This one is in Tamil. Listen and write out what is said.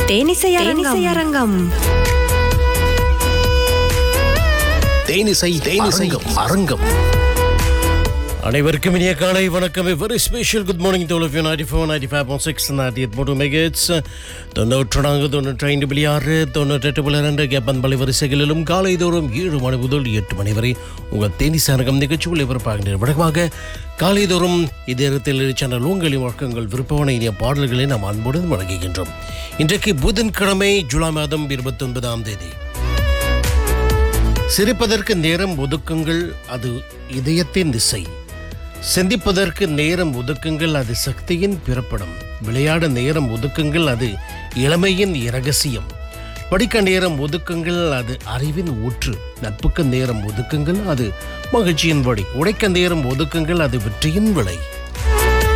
தேனிசை அரங்கம் தேனிசை தேனிசை அரங்கம் அனைவருக்கும் இனிய காலை வணக்கம் very special good morning to all of you ninety four ninety five point six நாட்டி எட் மூணு மெகட்ஸ் தொண்ணூற்று நான்கு தொண்ணூற்றி ஐந்து புள்ளி ஆறு தொண்ணூற்றெட்டு புள்ளி ரெண்டு கேப்பன் பள்ளி வரிசைகளிலும் காலை தோறும் ஏழு மணி முதல் எட்டு மணி வரை உங்கள் தேனிசை அரங்கம் நிகழ்ச்சி ஒளிபரப்பாகின்ற வழக்கமாக காலைதோறும் இதே இடத்தில் சேனல் உங்களின் வழக்கங்கள் விருப்பமான இனிய பாடல்களை நாம் அன்புடன் வழங்குகின்றோம் இன்றைக்கு புதன்கிழமை ஜூலை மாதம் இருபத்தி ஒன்பதாம் தேதி சிரிப்பதற்கு நேரம் ஒதுக்குங்கள் அது இதயத்தின் திசை சிந்திப்பதற்கு நேரம் ஒதுக்குங்கள் அது சக்தியின் பிறப்பிடம் விளையாட நேரம் ஒதுக்குங்கள் அது இளமையின் இரகசியம் படிக்க நேரம் ஒதுக்குங்கள் அது அறிவின் ஊற்று நட்புக்கு நேரம் ஒதுக்குங்கள் அது மகிழ்ச்சியின் வழி உடைக்க நேரம் ஒதுக்குங்கள் அது வெற்றியின் விளை